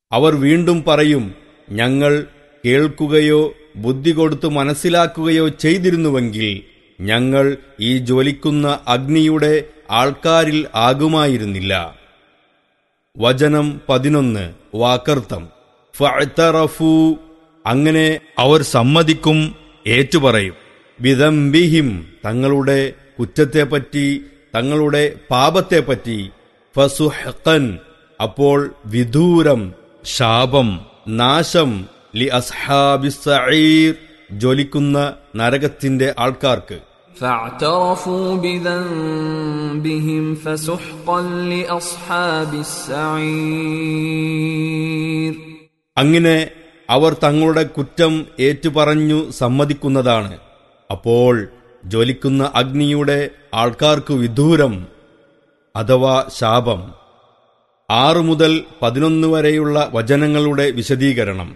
അവർ വീണ്ടും പറയും ഞങ്ങൾ കേൾക്കുകയോ ബുദ്ധി കൊടുത്തു മനസ്സിലാക്കുകയോ ചെയ്തിരുന്നുവെങ്കിൽ ഞങ്ങൾ ഈ ജ്വലിക്കുന്ന അഗ്നിയുടെ ആൾക്കാരിൽ ആകുമായിരുന്നില്ല വചനം പതിനൊന്ന് വാക്കർത്തം ഫഅ്തറഫു അങ്ങനെ അവർ സമ്മതിക്കും ഏറ്റുപറയും വിദംബിഹിം തങ്ങളുടെ കുറ്റത്തെപ്പറ്റി തങ്ങളുടെ പാപത്തെപ്പറ്റി ഫസുഹ്കൻ അപ്പോൾ വിദൂരം ശാപം നാശം ലി അസ്ഹാബിസീർ ജ്വലിക്കുന്ന നരകത്തിന്റെ ആൾക്കാർക്ക് فاعترفوا بذنبهم فسحقا لأصحاب السعير അങ്ങനെ അവർ തങ്ങളുടെ കുറ്റം ഏറ്റുപറഞ്ഞു സമ്മതിക്കുന്നതാണ് അപ്പോൾ ജ്വലിക്കുന്ന അഗ്നിയുടെ ആൾക്കാർക്ക് വിദൂരം അഥവാ ശാപം ആറു മുതൽ പതിനൊന്ന് വരെയുള്ള വചനങ്ങളുടെ വിശദീകരണം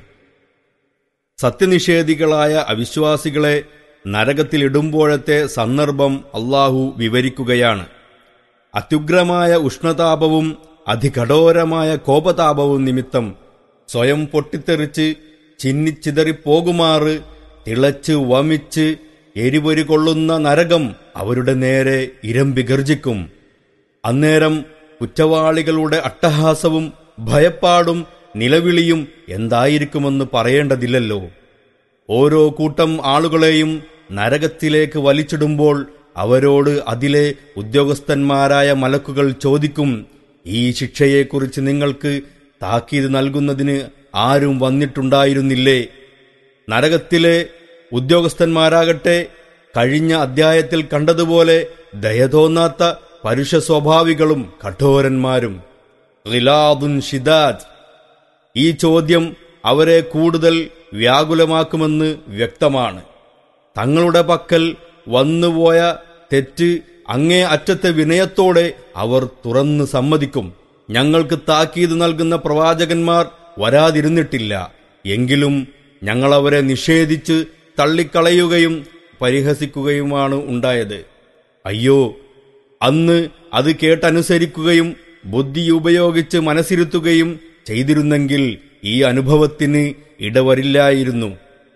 സത്യനിഷേധികളായ അവിശ്വാസികളെ നരകത്തിലിടുമ്പോഴത്തെ സന്ദർഭം അള്ളാഹു വിവരിക്കുകയാണ് അത്യുഗ്രമായ ഉഷ്ണതാപവും അതികഠോരമായ കോപതാപവും നിമിത്തം സ്വയം പൊട്ടിത്തെറിച്ച് ചിന്നിച്ചിതറിപ്പോകുമാറ് തിളച്ച് വമിച്ച് എരിപൊരി കൊള്ളുന്ന നരകം അവരുടെ നേരെ ഇരമ്പി ഗർജിക്കും അന്നേരം കുറ്റവാളികളുടെ അട്ടഹാസവും ഭയപ്പാടും നിലവിളിയും എന്തായിരിക്കുമെന്ന് പറയേണ്ടതില്ലല്ലോ ഓരോ കൂട്ടം ആളുകളെയും നരകത്തിലേക്ക് വലിച്ചിടുമ്പോൾ അവരോട് അതിലെ ഉദ്യോഗസ്ഥന്മാരായ മലക്കുകൾ ചോദിക്കും ഈ ശിക്ഷയെക്കുറിച്ച് നിങ്ങൾക്ക് താക്കീത് നൽകുന്നതിന് ആരും വന്നിട്ടുണ്ടായിരുന്നില്ലേ നരകത്തിലെ ഉദ്യോഗസ്ഥന്മാരാകട്ടെ കഴിഞ്ഞ അധ്യായത്തിൽ കണ്ടതുപോലെ ദയതോന്നാത്ത പരുഷ സ്വഭാവികളും കഠോരന്മാരും റിലാദുൻ ഷിദാദ് ഈ ചോദ്യം അവരെ കൂടുതൽ വ്യാകുലമാക്കുമെന്ന് വ്യക്തമാണ് തങ്ങളുടെ പക്കൽ വന്നുപോയ തെറ്റ് അങ്ങേ അറ്റത്തെ വിനയത്തോടെ അവർ തുറന്ന് സമ്മതിക്കും ഞങ്ങൾക്ക് താക്കീത് നൽകുന്ന പ്രവാചകന്മാർ വരാതിരുന്നിട്ടില്ല എങ്കിലും ഞങ്ങളവരെ നിഷേധിച്ച് തള്ളിക്കളയുകയും പരിഹസിക്കുകയുമാണ് ഉണ്ടായത് അയ്യോ അന്ന് അത് കേട്ടനുസരിക്കുകയും ബുദ്ധി ഉപയോഗിച്ച് മനസ്സിരുത്തുകയും ചെയ്തിരുന്നെങ്കിൽ ഈ അനുഭവത്തിന് ഇടവരില്ലായിരുന്നു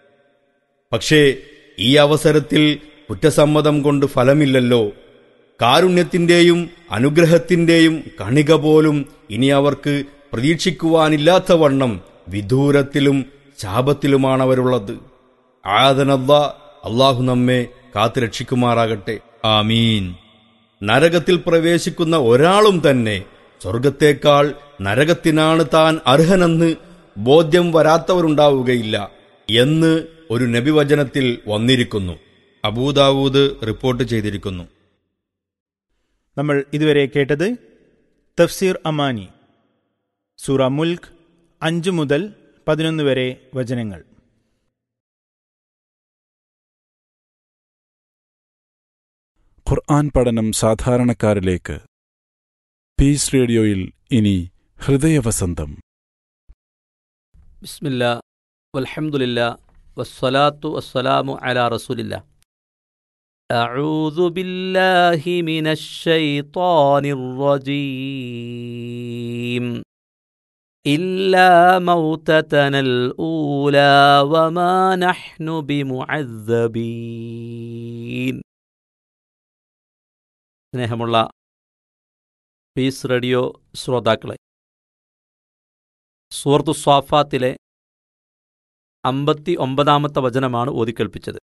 പക്ഷേ ഈ അവസരത്തിൽ കുറ്റസമ്മതം കൊണ്ട് ഫലമില്ലല്ലോ കാരുണ്യത്തിന്റെയും അനുഗ്രഹത്തിന്റെയും കണിക പോലും ഇനി അവർക്ക് പ്രതീക്ഷിക്കുവാനില്ലാത്ത വണ്ണം വിദൂരത്തിലും ശാപത്തിലുമാണവരുള്ളത് ആദനല്ല അള്ളാഹു നമ്മെ കാത്തുരക്ഷിക്കുമാറാകട്ടെ ആമീൻ നരകത്തിൽ പ്രവേശിക്കുന്ന ഒരാളും തന്നെ സ്വർഗത്തേക്കാൾ നരകത്തിനാണ് താൻ അർഹനെന്ന് ബോധ്യം വരാത്തവരുണ്ടാവുകയില്ല എന്ന് ഒരു നബിവചനത്തിൽ വന്നിരിക്കുന്നു അബൂദാവൂദ് റിപ്പോർട്ട് ചെയ്തിരിക്കുന്നു നമ്മൾ ഇതുവരെ കേട്ടത് തഫ്സീർ അമാനി സൂറ മുൽക്ക് അഞ്ച് മുതൽ പതിനൊന്ന് വരെ വചനങ്ങൾ ഖുർആൻ പഠനം സാധാരണക്കാരിലേക്ക് പീസ് റേഡിയോയിൽ ഇനി ഹൃദയവസന്തം ബിസ്മില്ല വൽഹംദുലില്ല വസ്സലാത്തു വസ്സലാമു അലാ റസൂലില്ല أعوذ بالله من الشيطان الرجيم إلا موتتنا الأولى وما نحن بمعذبين സ്നേഹമുള്ള പീസ് റേഡിയോ ശ്രോതാക്കളെ സൂറത്തു സ്വാഫാത്തിലെ അമ്പത്തി ഒമ്പതാമത്തെ വചനമാണ് ഓതിക്കേൾപ്പിച്ചത്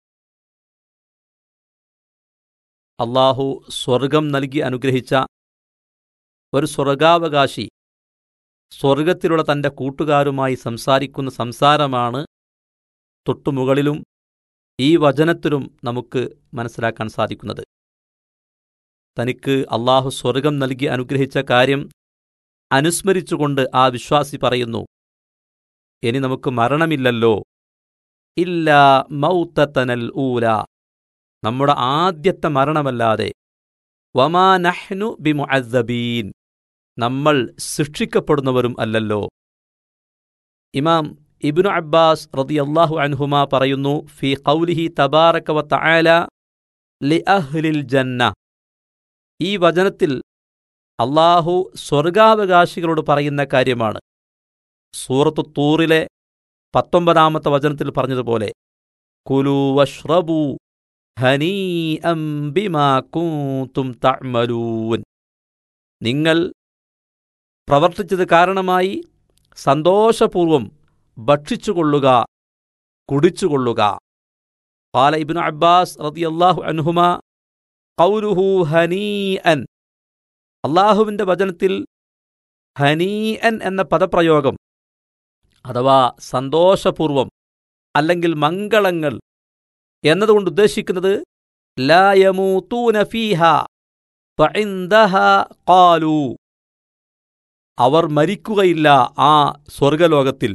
അള്ളാഹു സ്വർഗം നൽകി അനുഗ്രഹിച്ച ഒരു സ്വർഗാവകാശി സ്വർഗത്തിലുള്ള തൻ്റെ കൂട്ടുകാരുമായി സംസാരിക്കുന്ന സംസാരമാണ് തൊട്ടുമുകളിലും ഈ വചനത്തിലും നമുക്ക് മനസ്സിലാക്കാൻ സാധിക്കുന്നത് തനിക്ക് അള്ളാഹു സ്വർഗം നൽകി അനുഗ്രഹിച്ച കാര്യം അനുസ്മരിച്ചുകൊണ്ട് ആ വിശ്വാസി പറയുന്നു ഇനി നമുക്ക് മരണമില്ലല്ലോ ഇല്ല മൗത്തനൽ ഊല നമ്മുടെ ആദ്യത്തെ മരണമല്ലാതെ വമാ നഹ്നു ബിമുഅദ്ദബീൻ നമ്മൾ ശിക്ഷിക്കപ്പെടുന്നവരും അല്ലല്ലോ ഇമാം ഇബ്നു അബ്ബാസ് റളിയല്ലാഹു അൻഹുമ പറയുന്നു ഫി ഖൗലിഹി തബാറക വ തആല ലി അഹ്ലിൽ ജന്ന ഈ വചനത്തിൽ അള്ളാഹു സ്വർഗാവകാശികളോട് പറയുന്ന കാര്യമാണ് സൂറത്തു തൂറിലെ പത്തൊമ്പതാമത്തെ വചനത്തിൽ പറഞ്ഞതുപോലെ കുലു വഷ്റബു ഹനീ ബിമാ കുന്തും തഅ്മലൂൻ നിങ്ങൾ പ്രവർത്തിച്ചത് കാരണമായി സന്തോഷപൂർവം ഭക്ഷിച്ചുകൊള്ളുക കുടിച്ചുകൊള്ളുക قال ابن عباس رضي الله عنهما قوله ഹനീഅൻ അള്ളാഹുവിൻ്റെ വചനത്തിൽ ഹനീഅൻ എന്ന പദപ്രയോഗം അഥവാ സന്തോഷപൂർവം അല്ലെങ്കിൽ മംഗളങ്ങൾ എന്നതുകൊണ്ട് ഉദ്ദേശിക്കുന്നത് ലായമൂത്തൂന ഫീഹ ഫഇന്ദഹ ഖാലൂ അവർ മരിക്കുകയില്ല ആ സ്വർഗലോകത്തിൽ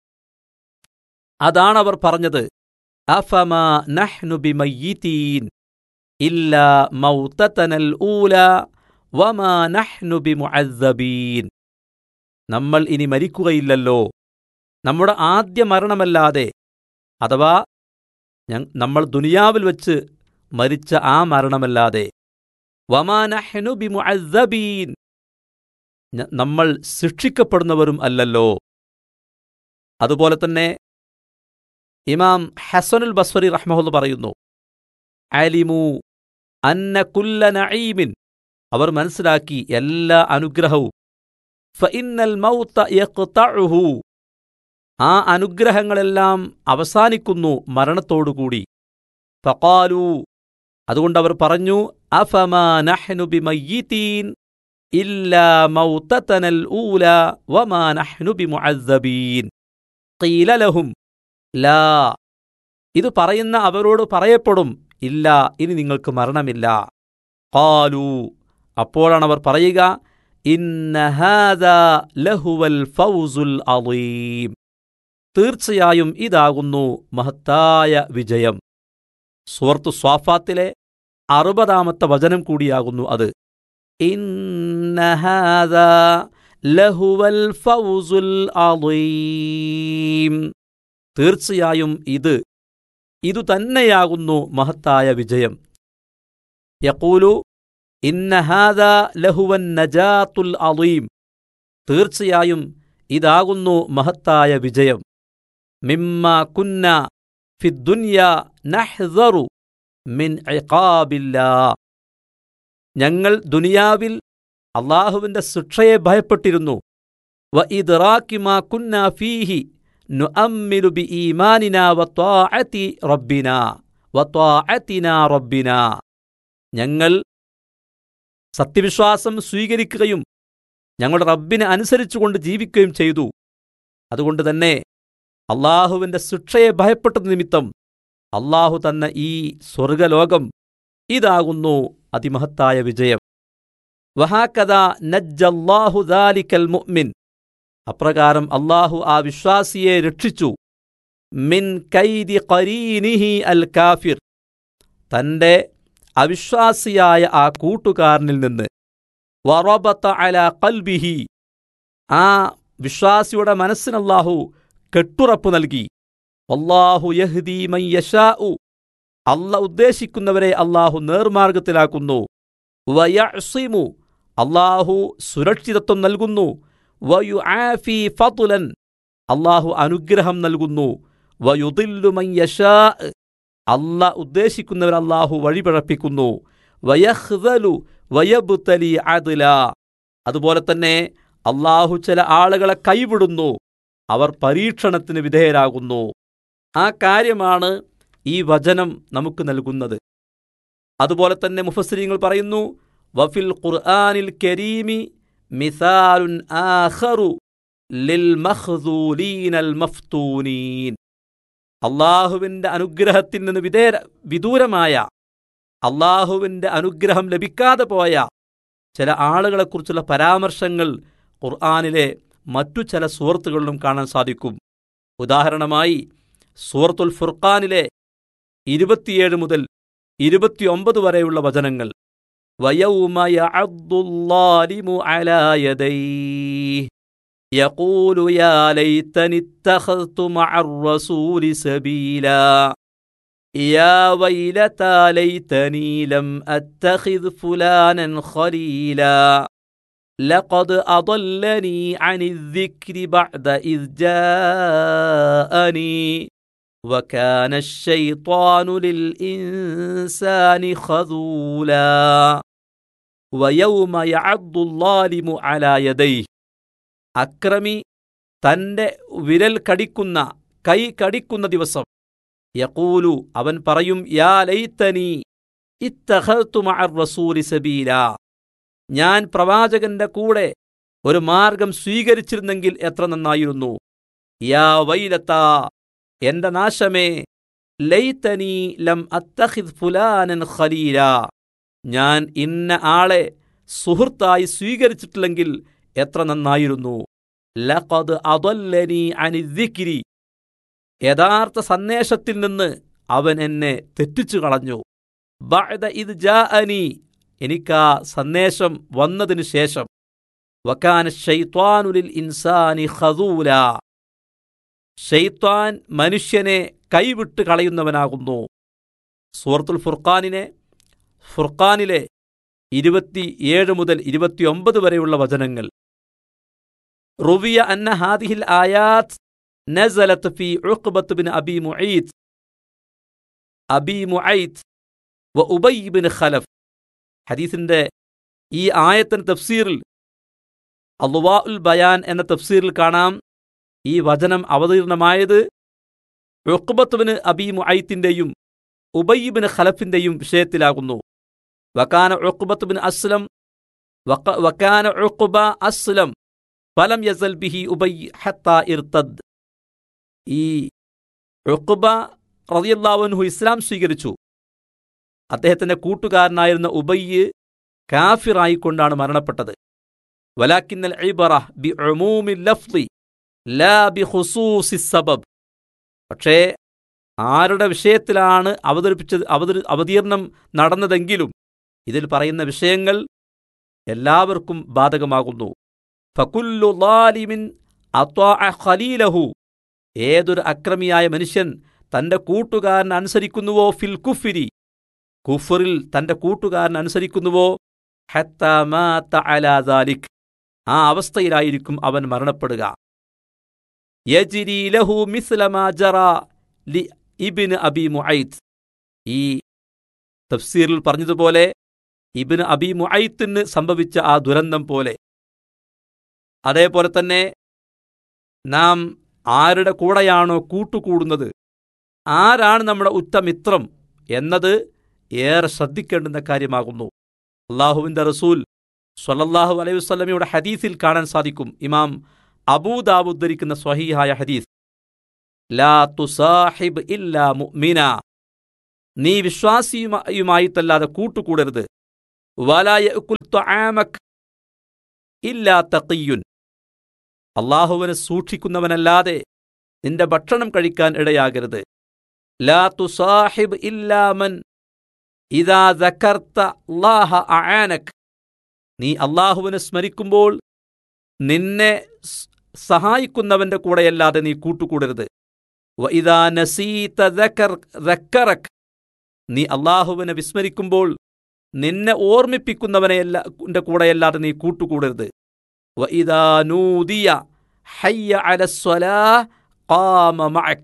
അതാണവർ പറഞ്ഞത് അഫമ നഹ്നു ബിമയ്യിതീൻ ഇല്ല മൗതതനൽ ഊല വമാ നഹ്നു ബിമുഅസ്സബീൻ നമ്മൾ ഇനി മരിക്കുകയില്ലല്ലോ നമ്മുടെ ആദ്യ മരണമല്ലാതെ അഥവാ ഞ- നമ്മൾ ദുനിയാവിൽ വച്ച് മരിച്ച ആ മരണമല്ലാതെ വമാ നഹ്നു ബിമുഅസ്സബീൻ ഞ- നമ്മൾ ശിക്ഷിക്കപ്പെടുന്നവരും അല്ലല്ലോ അതുപോലെ തന്നെ ഇമാം ഹസനുൽ ബസ്വരി റഹ്മഹുല്ല പറയുന്നു അലിമു അന്ന കുല്ല നഈമിൻ അവർ മനസ്സിലാക്കി എല്ലാ അനുഗ്രഹവും ഫഇന്നൽ മൗത്ത യഖ്തഉഹു ആ അനുഗ്രഹങ്ങളെല്ലാം അവസാനിക്കുന്നു മരണത്തോടുകൂടി ഫഖാലു അതുകൊണ്ടവർ പറഞ്ഞു അഫമാ നഹ്നു ബിമയ്യിതീൻ ഇല്ലാ മൗതതനൽ ഊല വമാ നഹ്നു ബിമുഅസ്സബീൻ ഖീല ലഹും ലാ ഇത് പറയുന്ന അവരോട് പറയപ്പെടും ഇല്ല ഇനി നിങ്ങൾക്ക് മരണമില്ല ഖാലു അപ്പോഴാണ് അവർ പറയുക ഇന്ന ഹാദാ ലഹുവൽ ഫൗസുൽ അളീം തീർച്ചയായും ഇതാകുന്നു മഹത്തായ വിജയം സുഹർത്തു സ്വാഫാത്തിലെ അറുപതാമത്തെ വചനം കൂടിയാകുന്നു അത് ഇന്ന ഹാദാ ലഹുവൽ ഫൗസുൽ അളീം തീർച്ചയായും ഇത് ഇതു തന്നെയാകുന്നു മഹത്തായ വിജയം യക്കൂലു ഇന്ന ഹാദാ ലഹുവൻ നജാത്തുൽ അളീം തീർച്ചയായും ഇതാകുന്നു മഹത്തായ വിജയം മിമ്മ കുന്ന ഫിദ്ദുന്യ നഹ്സറു മിൻ ഇഖാബില്ലാ ഞങ്ങൾ ദുനിയാവിൽ അള്ളാഹുവിന്റെ ശിക്ഷയെ ഭയപ്പെട്ടിരുന്നു വ ഇദ്റാക്കിമാ കുന്ന ഫീഹി നുഅമ്മിലു ബി ഈമാനിന വത്വാഅതി റബ്ബിന വത്വാഅതിന റബ്ബിന ഞങ്ങൾ സത്യവിശ്വാസം സ്വീകരിക്കുകയും ഞങ്ങളുടെ റബ്ബിനെ അനുസരിച്ചുകൊണ്ട് ജീവിക്കുകയും ചെയ്തു അതുകൊണ്ട് തന്നെ അള്ളാഹുവിന്റെ ശിക്ഷയെ ഭയപ്പെട്ടത് നിമിത്തം അള്ളാഹു തന്ന ഈ സ്വർഗലോകം ഇതാകുന്നു അതിമഹത്തായ വിജയം വഹാക്കഥ നജ്ജല്ലാഹു ദാലിക്കൽ മുഅ്മിൻ അപ്രകാരം അള്ളാഹു ആ വിശ്വാസിയെ രക്ഷിച്ചു മിൻ കൈദി ഖരീനിഹി അൽ കാഫിർ തന്റെ അവിശ്വാസിയായ ആ കൂട്ടുകാരനിൽ നിന്ന് വറബത്ത അല കൽബിഹി ആ വിശ്വാസിയുടെ മനസ്സിന് അല്ലാഹു കെട്ടുറപ്പ് നൽകി അല്ലാഹു യഹ്ദി മൻ യശാഉ അല്ല ഉദ്ദേശിക്കുന്നവരെ അല്ലാഹു നേർമാർഗത്തിലാക്കുന്നു വയഅ്സിമു അല്ലാഹു സുരക്ഷിതത്വം നൽകുന്നു വയു ആഫി ഫതുലൻ അല്ലാഹു അനുഗ്രഹം നൽകുന്നു വയുദില്ലു മൻ യശാ അല്ല ഉദ്ദേശിക്കുന്നവർ അല്ലാഹു വഴിപിഴപ്പിക്കുന്നു വയഹ്ദലു വയബുത്തലി അദ്ല അതുപോലെ തന്നെ അള്ളാഹു ചില ആളുകളെ കൈവിടുന്നു അവർ പരീക്ഷണത്തിന് വിധേയരാകുന്നു ആ കാര്യമാണ് ഈ വചനം നമുക്ക് നൽകുന്നത് അതുപോലെ തന്നെ മുഫസ്സരിങ്ങൾ പറയുന്നു വഫിൽ ഖുർആനിൽ കരീമി മിസാലുൻ ആഖറു ലിൽ മഖ്ദൂലീനൽ മഫ്തൂനീൻ അള്ളാഹുവിൻ്റെ അനുഗ്രഹത്തിൽ നിന്ന് വിധേയ വിദൂരമായ അള്ളാഹുവിൻ്റെ അനുഗ്രഹം ലഭിക്കാതെ പോയ ചില ആളുകളെക്കുറിച്ചുള്ള പരാമർശങ്ങൾ ഖുർആാനിലെ മറ്റു ചില സുഹൃത്തുകളിലും കാണാൻ സാധിക്കും ഉദാഹരണമായി സൂറത്തുൽ ഫുർഖാനിലെ ഇരുപത്തിയേഴ് മുതൽ ഇരുപത്തിയൊമ്പത് വരെയുള്ള വചനങ്ങൾ وَيَوْمَ يَعَضُّ الظَّالِمُ عَلَى يَدَيْهِ يَقُولُ يَا لَيْتَنِي اتَّخَذْتُ مَعَ الرَّسُولِ سَبِيلًا يَا وَيْلَتَى لَيْتَنِي لَمْ أَتَّخِذْ فُلَانًا خَلِيلًا ലഖദ് അദല്ലനി അനി الذِّكْرِ ബഅദ ഇദ് ജാഅനി وكان الشيطان للإنسان خذولا ويوم يعض الظالم على يديه അക്രമി തന്റെ വിരൽ കടിക്കുന്ന കൈ കടിക്കുന്ന ദിവസം യഖൂലു അവൻ പറയും യാ ലൈത്തനി ഇത്തഖത്തു മഅർ റസൂലി സബീല ഞാൻ പ്രവാചകന്റെ കൂടെ ഒരു മാർഗം സ്വീകരിച്ചിരുന്നെങ്കിൽ എത്ര നന്നായിരുന്നു യാ വൈലത്ത എന്റെ നാശമേ ലൈത്തനി ലം അത്തഖിദ് ഫുലാനൻ ഖലീല ഞാൻ ഇന്ന ആളെ സുഹൃത്തായി സ്വീകരിച്ചിട്ടില്ലെങ്കിൽ എത്ര നന്നായിരുന്നു ലഖദ് അദല്ലനി അനി ദിക്രി യഥാർത്ഥ സന്ദേശത്തിൽ നിന്ന് അവൻ എന്നെ തെറ്റിച്ചു കളഞ്ഞു ബഅദ ഇത് ജാഅനി എനിക്കാ സന്ദേശം വന്നതിനു ശേഷം വക്കാന ഷൈത്വാനുലിൽ ഇൻസാനി ഖദൂല ഷെയ്ത്താൻ മനുഷ്യനെ കൈവിട്ട് കളയുന്നവനാകുന്നു സൂറത്തുൽ ഫുർഖാനിനെ ഫുർഖാനിലെ ഇരുപത്തിയേഴ് മുതൽ ഇരുപത്തിയൊമ്പത് വരെയുള്ള വചനങ്ങൾ റുവിയ അന്ന ഹാദിഹിൽ ആയാത്ത് നസലത്ത് ഫി ഉഖ്ബത്ത് ബിൻ അബി മുഈത്ത് അബി മുഐത്ത് വ ഉബൈ ബിൻ ഖലഫ് ഹദീസിന്റെ ഈ ആയത്തിന് തഫ്സീറിൽ അലുവാ ഉൽ ബയാൻ എന്ന തഫ്സീറിൽ കാണാം ഈ വചനം അവതീർണമായത് ഉഖ്ബത്തുബിന് അബി മുഐത്തിന്റെയും ഉബയ്യബിന് ഖലഫിന്റെയും വിഷയത്തിലാകുന്നു വക്കാന ഉഖ്ബത്തുബിൻ അസ്ലം വക- വക്കാന ഉഖ്ബ അസ്ലം ഫലം യസൽ ബിഹി ഉബൈ ഹത്ത ഇർത്തദ് ഈ ഉഖ്ബ റളിയല്ലാഹു ഇസ്ലാം സ്വീകരിച്ചു അദ്ദേഹത്തിന്റെ കൂട്ടുകാരനായിരുന്ന ഉബയ്യ് കാഫിറായിക്കൊണ്ടാണ് മരണപ്പെട്ടത് വലാക്കിന്നൽ ഇബറ ബി ഉമൂമി ലഫ്ളി ലാ ബി ഖുസൂസി സബബ് പക്ഷേ ആരുടെ വിഷയത്തിലാണ് അവതരിപ്പിച്ചത് അവതരി അവതീർണം നടന്നതെങ്കിലും ഇതിൽ പറയുന്ന വിഷയങ്ങൾ എല്ലാവർക്കും ബാധകമാകുന്നു ഫകുല്ലു ലാലിമിൻ അത്വാഅ ഖലീലഹു ഏതൊരു അക്രമിയായ മനുഷ്യൻ തന്റെ കൂട്ടുകാരൻ അനുസരിക്കുന്നുവോ ഫിൽ കുഫിരി കുഫറിൽ തന്റെ കൂട്ടുകാരൻ അനുസരിക്കുന്നുവോ ഹത്താ മാത അലാ ദാലിക് ആ അവസ്ഥയിലായിരിക്കും അവൻ മരണപ്പെടുക യജിരി ലഹു മിസ്ല മാ ജറാ ലി ഇബ്ന് അബി മുഐത്ത് ഈ തഫ്സീറിൽ പറഞ്ഞതുപോലെ ഇബ്ന് അബി മുഐത്തിന് സംഭവിച്ച ആ ദുരന്തം പോലെ അതേപോലെ തന്നെ നാം ആരുടെ കൂടെയാണോ കൂട്ടുകൂടുന്നത് ആരാണ് നമ്മുടെ ഉറ്റമിത്രം എന്നത് ഏറെ ശ്രദ്ധിക്കേണ്ടുന്ന കാര്യമാകുന്നു അള്ളാഹുവിന്റെ റസൂൽ സ്വല്ലല്ലാഹു അലൈഹി വസല്ലമയുടെ ഹദീസിൽ കാണാൻ സാധിക്കും ഇമാം അബൂദാബ് ഉദ്ധരിക്കുന്ന സ്വഹീഹായ ഹദീസ് ലാ തുസാഹിബ് ഇല്ലാ മുഅ്മിന നീ വിശ്വാസിയുമായിട്ടല്ലാതെ കൂട്ടുകൂടരുത് വലാ യഅ്കുൽ തുആമക് ഇല്ലാ തഖിയുൻ അള്ളാഹുവിനെ സൂക്ഷിക്കുന്നവനല്ലാതെ നിന്റെ ഭക്ഷണം കഴിക്കാൻ ഇടയാകരുത് ലാ തുസാഹിബ് ഇല്ലാ മൻ ഇദാ ദക്കർത്ത അല്ലാഹ അആനക് നീ അള്ളാഹുവിനെ സ്മരിക്കുമ്പോൾ നിന്നെ സ് സഹായിക്കുന്നവന്റെ കൂടെയല്ലാതെ നീ കൂട്ടുകൂടരുത് വഇദാ നസീത ദക്കർ ദക്കറക് നീ അള്ളാഹുവിനെ വിസ്മരിക്കുമ്പോൾ നിന്നെ ഓർമ്മിപ്പിക്കുന്നവനെയല്ല ന്റെ കൂടെയല്ലാതെ നീ കൂട്ടുകൂടരുത് വഇദാ നൂദിയ ഹയ്യ അലസ്വലാ ഖാമ മഅക്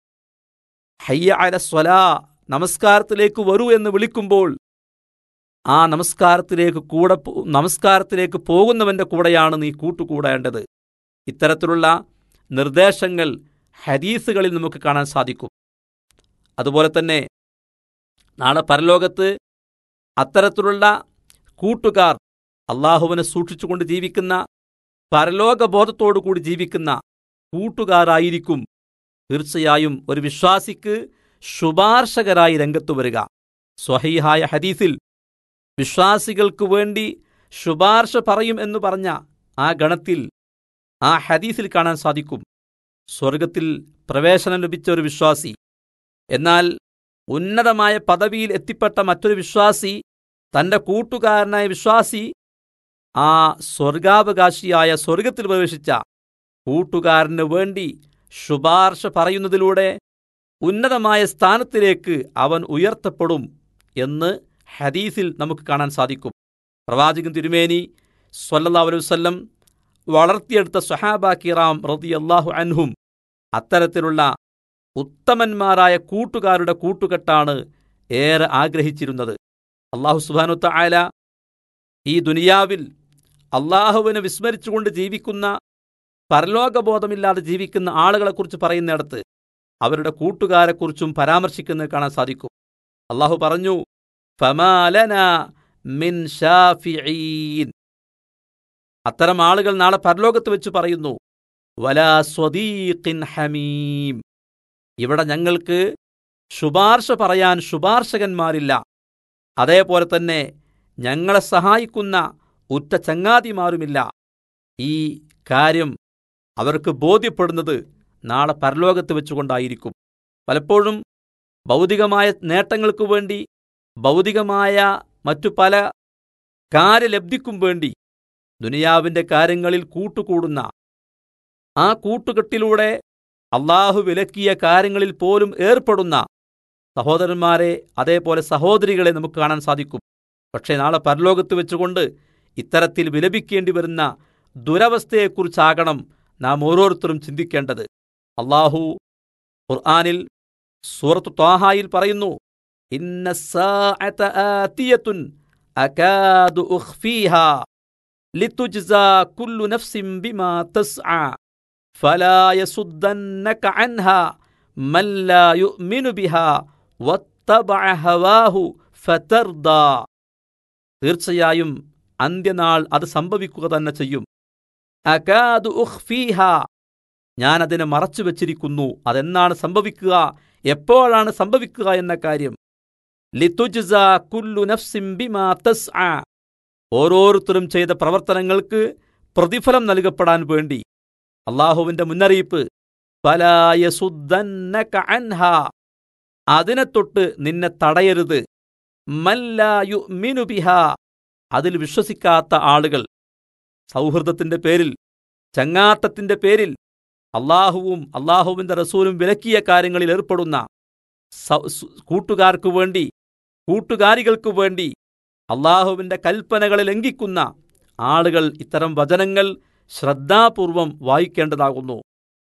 ഹയ്യ അലസ്വലാ നമസ്കാരത്തിലേക്ക് വരൂ എന്ന് വിളിക്കുമ്പോൾ ആ നമസ്കാരത്തിലേക്ക് കൂടെ പോ- നമസ്കാരത്തിലേക്ക് പോകുന്നവന്റെ കൂടെയാണ് നീ കൂട്ടുകൂടേണ്ടത് ഇത്തരത്തിലുള്ള നിർദ്ദേശങ്ങൾ ഹദീസുകളിൽ നമുക്ക് കാണാൻ സാധിക്കും അതുപോലെ തന്നെ നാളെ പരലോകത്ത് അത്തരത്തിലുള്ള കൂട്ടുകാർ അള്ളാഹുവിനെ സൂക്ഷിച്ചുകൊണ്ട് ജീവിക്കുന്ന പരലോകബോധത്തോടു കൂടി ജീവിക്കുന്ന കൂട്ടുകാരായിരിക്കും തീർച്ചയായും ഒരു വിശ്വാസിക്ക് ശുപാർശകരായി രംഗത്തു വരിക സ്വഹീഹായ ഹദീസിൽ വിശ്വാസികൾക്ക് വേണ്ടി ശുപാർശ പറയും എന്ന് പറഞ്ഞ ആ ഗണത്തിൽ ആ ഹദീസിൽ കാണാൻ സാധിക്കും സ്വർഗത്തിൽ പ്രവേശനം ലഭിച്ച ഒരു വിശ്വാസി എന്നാൽ ഉന്നതമായ പദവിയിൽ എത്തിപ്പെട്ട മറ്റൊരു വിശ്വാസി തന്റെ കൂട്ടുകാരനായ വിശ്വാസി ആ സ്വർഗാവകാശിയായ സ്വർഗത്തിൽ പ്രവേശിച്ച കൂട്ടുകാരന് വേണ്ടി ശുപാർശ പറയുന്നതിലൂടെ ഉന്നതമായ സ്ഥാനത്തിലേക്ക് അവൻ ഉയർത്തപ്പെടും എന്ന് ഹദീസിൽ നമുക്ക് കാണാൻ സാധിക്കും പ്രവാചകൻ തിരുമേനി സ്വല്ലല്ലാഹു അലൈഹി വസല്ലം വളർത്തിയെടുത്ത സ്വഹാബ കിറാം റളിയല്ലാഹു അൻഹും അത്തരത്തിലുള്ള ഉത്തമന്മാരായ കൂട്ടുകാരുടെ കൂട്ടുകെട്ടാണ് ഏറെ ആഗ്രഹിച്ചിരുന്നത് അള്ളാഹു സുബാനു തആല ഈ ദുനിയാവിൽ അള്ളാഹുവിനെ വിസ്മരിച്ചുകൊണ്ട് ജീവിക്കുന്ന പരലോകബോധമില്ലാതെ ജീവിക്കുന്ന ആളുകളെക്കുറിച്ച് പറയുന്നിടത്ത് അവരുടെ കൂട്ടുകാരെക്കുറിച്ചും പരാമർശിക്കുന്നത് കാണാൻ സാധിക്കും അള്ളാഹു പറഞ്ഞു ഫമാലന മിൻ ഷാഫിഈൻ അത്തരം ആളുകൾ നാളെ പരലോകത്ത് വെച്ച് പറയുന്നു വലാ സ്വദീഖിൻ ഹമീം ഇവിടെ ഞങ്ങൾക്ക് ശുപാർശ പറയാൻ ശുപാർശകന്മാരില്ല അതേപോലെ തന്നെ ഞങ്ങളെ സഹായിക്കുന്ന ഉറ്റ ചങ്ങാതിമാരുമില്ല ഈ കാര്യം അവർക്ക് ബോധ്യപ്പെടുന്നത് നാളെ പരലോകത്ത് വെച്ചുകൊണ്ടായിരിക്കും പലപ്പോഴും ഭൗതികമായ നേട്ടങ്ങൾക്ക് വേണ്ടി ഭൗതികമായ മറ്റു പല കാര്യലബ്ധിക്കും വേണ്ടി ദുനിയാവിൻ്റെ കാര്യങ്ങളിൽ കൂട്ടുകൂടുന്ന ആ കൂട്ടുകെട്ടിലൂടെ അള്ളാഹു വിലക്കിയ കാര്യങ്ങളിൽ പോലും ഏർപ്പെടുന്ന സഹോദരന്മാരെ അതേപോലെ സഹോദരികളെ നമുക്ക് കാണാൻ സാധിക്കും പക്ഷേ നാളെ പരലോകത്ത് വെച്ചുകൊണ്ട് ഇത്തരത്തിൽ വിലപിക്കേണ്ടി വരുന്ന ദുരവസ്ഥയെക്കുറിച്ചാകണം നാം ഓരോരുത്തരും ചിന്തിക്കേണ്ടത് അള്ളാഹു ഖുർആാനിൽ സൂറത്ത് ത്വാഹായിൽ പറയുന്നു ഇന്ന സാഅത ആതിയത്തുൻ അകാദു ഉഖ്ഫീഹാ ലിതുജ്സാ കുല്ലു നഫ്സിൻ ബിമാ തസ്ആ ഫലാ യസുദ്ദന്നക അൻഹാ മൻ ലാ യുഅ്മിനു ബിഹാ വത്തബഅ ഹവാഹു ഫതർദാ തീർച്ചയായും അന്ത്യനാൾ അത് സംഭവിക്കുക തന്നെ ചെയ്യും അകാദു ഉഖ്ഫീഹ ഞാനതിനെ മറച്ചു വച്ചിരിക്കുന്നു അതെന്നാണ് സംഭവിക്കുക എപ്പോഴാണ് സംഭവിക്കുക എന്ന കാര്യം ലിതുജ്സ കുല്ലു നഫ്സിൻ ബിമാ തസ്ആ ഓരോരുത്തരും ചെയ്ത പ്രവർത്തനങ്ങൾക്ക് പ്രതിഫലം നൽകപ്പെടാൻ വേണ്ടി അള്ളാഹുവിന്റെ മുന്നറിയിപ്പ് ഫലായസുദ്ദന്നക അൻഹ അതിനെ തൊട്ട് നിന്നെ തടയരുത് മല്ലായു മിനുബിഹ അതിൽ വിശ്വസിക്കാത്ത ആളുകൾ സൗഹൃദത്തിന്റെ പേരിൽ ചങ്ങാത്തത്തിന്റെ പേരിൽ അള്ളാഹുവും അള്ളാഹുവിന്റെ റസൂലും വിലക്കിയ കാര്യങ്ങളിൽ ഏർപ്പെടുന്ന സ- സു- കൂട്ടുകാർക്കു വേണ്ടി കൂട്ടുകാരികൾക്കു വേണ്ടി അള്ളാഹുവിന്റെ കൽപ്പനകളെ ലംഘിക്കുന്ന ആളുകൾ ഇത്തരം വചനങ്ങൾ ശ്രദ്ധാപൂർവം വായിക്കേണ്ടതാകുന്നു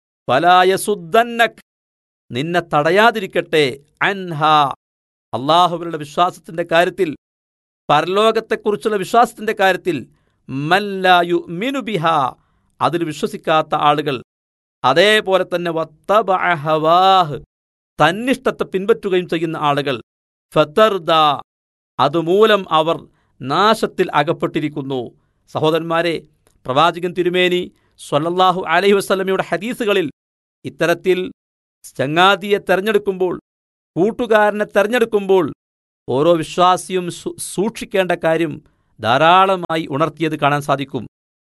ഫലായസുദ്ദന്നക് നിന്നെ തടയാതിരിക്കട്ടെ അൻഹ അള്ളാഹുവിനുള്ള വിശ്വാസത്തിന്റെ കാര്യത്തിൽ പരലോകത്തെക്കുറിച്ചുള്ള വിശ്വാസത്തിന്റെ കാര്യത്തിൽ മല്ലായു മിനുബിഹ അതിൽ വിശ്വസിക്കാത്ത ആളുകൾ അതേപോലെ തന്നെ വത്തബഅ ഹവാഹ് തന്നിഷ്ടത്തെ പിൻപറ്റുകയും ചെയ്യുന്ന ആളുകൾ ഫതർദ അതുമൂലം അവർ നാശത്തിൽ അകപ്പെട്ടിരിക്കുന്നു സഹോദരന്മാരെ പ്രവാചകൻ തിരുമേനി സ്വല്ലല്ലാഹു അലൈഹി വസല്ലമയുടെ ഹദീസുകളിൽ ഇത്തരത്തിൽ ചങ്ങാതിയെ തെരഞ്ഞെടുക്കുമ്പോൾ കൂട്ടുകാരനെ തെരഞ്ഞെടുക്കുമ്പോൾ ഓരോ വിശ്വാസിയും സു- സൂക്ഷിക്കേണ്ട കാര്യം ധാരാളമായി ഉണർത്തിയത് കാണാൻ സാധിക്കും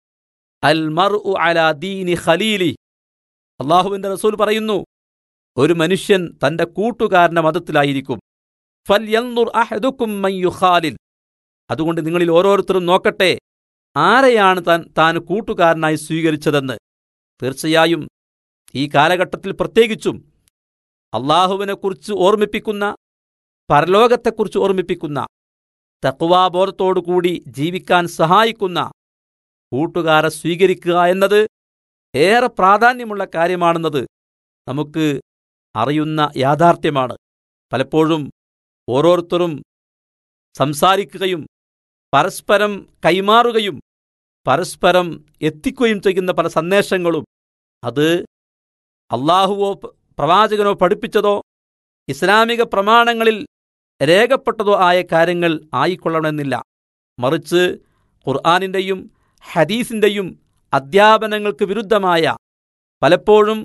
അൽ മർഉ അലാ ദീനി ഖലീലി അള്ളാഹുവിന്റെ റസൂൽ പറയുന്നു ഒരു മനുഷ്യൻ തന്റെ കൂട്ടുകാരന്റെ മതത്തിലായിരിക്കും ഫൽയൻദുർ അഹദുക്കും മൻ യുഖാലിൽ അതുകൊണ്ട് നിങ്ങളിൽ ഓരോരുത്തരും നോക്കട്ടെ ആരെയാണ് താൻ താൻ കൂട്ടുകാരനായി സ്വീകരിച്ചതെന്ന് തീർച്ചയായും ഈ കാലഘട്ടത്തിൽ പ്രത്യേകിച്ചും അള്ളാഹുവിനെക്കുറിച്ച് ഓർമ്മിപ്പിക്കുന്ന പരലോകത്തെക്കുറിച്ച് ഓർമ്മിപ്പിക്കുന്ന തക്വാബോധത്തോടുകൂടി ജീവിക്കാൻ സഹായിക്കുന്ന കൂട്ടുകാരെ സ്വീകരിക്കുക എന്നത് ഏറെ പ്രാധാന്യമുള്ള കാര്യമാണെന്നത് നമുക്ക് അറിയുന്ന യാഥാർത്ഥ്യമാണ് പലപ്പോഴും ഓരോരുത്തരും സംസാരിക്കുകയും പരസ്പരം കൈമാറുകയും പരസ്പരം എത്തിക്കുകയും ചെയ്യുന്ന പല സന്ദേശങ്ങളും അത് അള്ളാഹുവോ പ- പ്രവാചകനോ പഠിപ്പിച്ചതോ ഇസ്ലാമിക പ്രമാണങ്ങളിൽ രേഖപ്പെട്ടതോ ആയ കാര്യങ്ങൾ ആയിക്കൊള്ളണമെന്നില്ല മറിച്ച് ഖുർആാനിൻ്റെയും ഹദീസിൻ്റെയും അധ്യാപനങ്ങൾക്ക് വിരുദ്ധമായ പലപ്പോഴും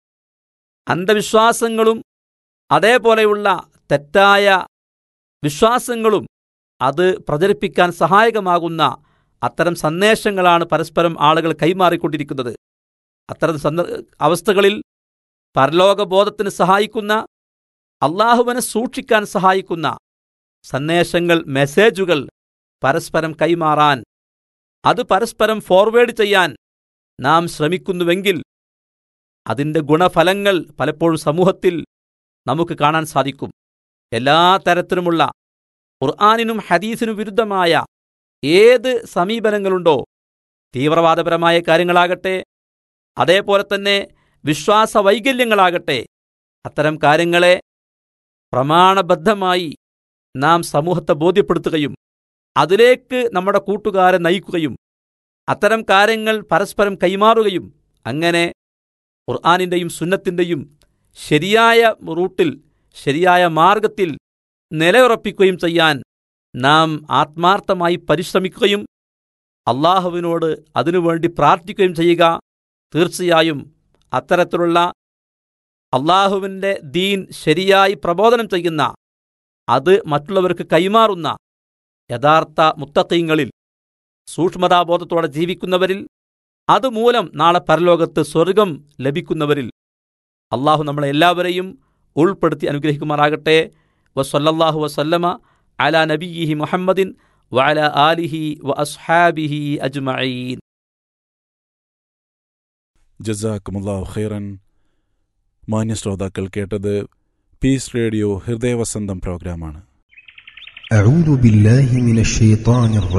അന്ധവിശ്വാസങ്ങളും അതേപോലെയുള്ള തെറ്റായ വിശ്വാസങ്ങളും അത് പ്രചരിപ്പിക്കാൻ സഹായകമാകുന്ന അത്തരം സന്ദേശങ്ങളാണ് പരസ്പരം ആളുകൾ കൈമാറിക്കൊണ്ടിരിക്കുന്നത് അത്തരം സന്ദ അവസ്ഥകളിൽ പരലോകബോധത്തിന് സഹായിക്കുന്ന അള്ളാഹുവിനെ സൂക്ഷിക്കാൻ സഹായിക്കുന്ന സന്ദേശങ്ങൾ മെസ്സേജുകൾ പരസ്പരം കൈമാറാൻ അത് പരസ്പരം ഫോർവേഡ് ചെയ്യാൻ നാം ശ്രമിക്കുന്നുവെങ്കിൽ അതിൻ്റെ ഗുണഫലങ്ങൾ പലപ്പോഴും സമൂഹത്തിൽ നമുക്ക് കാണാൻ സാധിക്കും എല്ലാ തരത്തിലുമുള്ള ഖുർആാനിനും ഹദീസിനും വിരുദ്ധമായ ഏത് സമീപനങ്ങളുണ്ടോ തീവ്രവാദപരമായ കാര്യങ്ങളാകട്ടെ അതേപോലെ തന്നെ വിശ്വാസ വൈകല്യങ്ങളാകട്ടെ അത്തരം കാര്യങ്ങളെ പ്രമാണബദ്ധമായി നാം സമൂഹത്തെ ബോധ്യപ്പെടുത്തുകയും അതിലേക്ക് നമ്മുടെ കൂട്ടുകാരെ നയിക്കുകയും അത്തരം കാര്യങ്ങൾ പരസ്പരം കൈമാറുകയും അങ്ങനെ ഖുർആാനിൻ്റെയും സുന്നത്തിൻ്റെയും ശരിയായ റൂട്ടിൽ ശരിയായ മാർഗത്തിൽ നിലയുറപ്പിക്കുകയും ചെയ്യാൻ നാം ആത്മാർത്ഥമായി പരിശ്രമിക്കുകയും അള്ളാഹുവിനോട് അതിനുവേണ്ടി പ്രാർത്ഥിക്കുകയും ചെയ്യുക തീർച്ചയായും അത്തരത്തിലുള്ള അള്ളാഹുവിൻ്റെ ദീൻ ശരിയായി പ്രബോധനം ചെയ്യുന്ന അത് മറ്റുള്ളവർക്ക് കൈമാറുന്ന യഥാർത്ഥ മുത്തക്കീങ്ങളിൽ സൂക്ഷ്മതാബോധത്തോടെ ജീവിക്കുന്നവരിൽ അതുമൂലം നാളെ പരലോകത്ത് സ്വർഗം ലഭിക്കുന്നവരിൽ അള്ളാഹു നമ്മളെ എല്ലാവരെയും ഉൾപ്പെടുത്തി അനുഗ്രഹിക്കുമാറാകട്ടെ വസല്ലല്ലാഹു വസല്ലമ അല നബിയിഹി മുഹമ്മദിൻ വഅല ആലിഹി വ അസ്ഹാബിഹി അജ്മഈൻ ജസാക്കുമുല്ലാഹു ഖൈറൻ മാന്യ ശ്രോതാക്കൾ കേട്ടത് പീസ് റേഡിയോ ഹൃദയവസന്തം പ്രോഗ്രാമാണ് أعوذ بالله من الشيطان الرجيم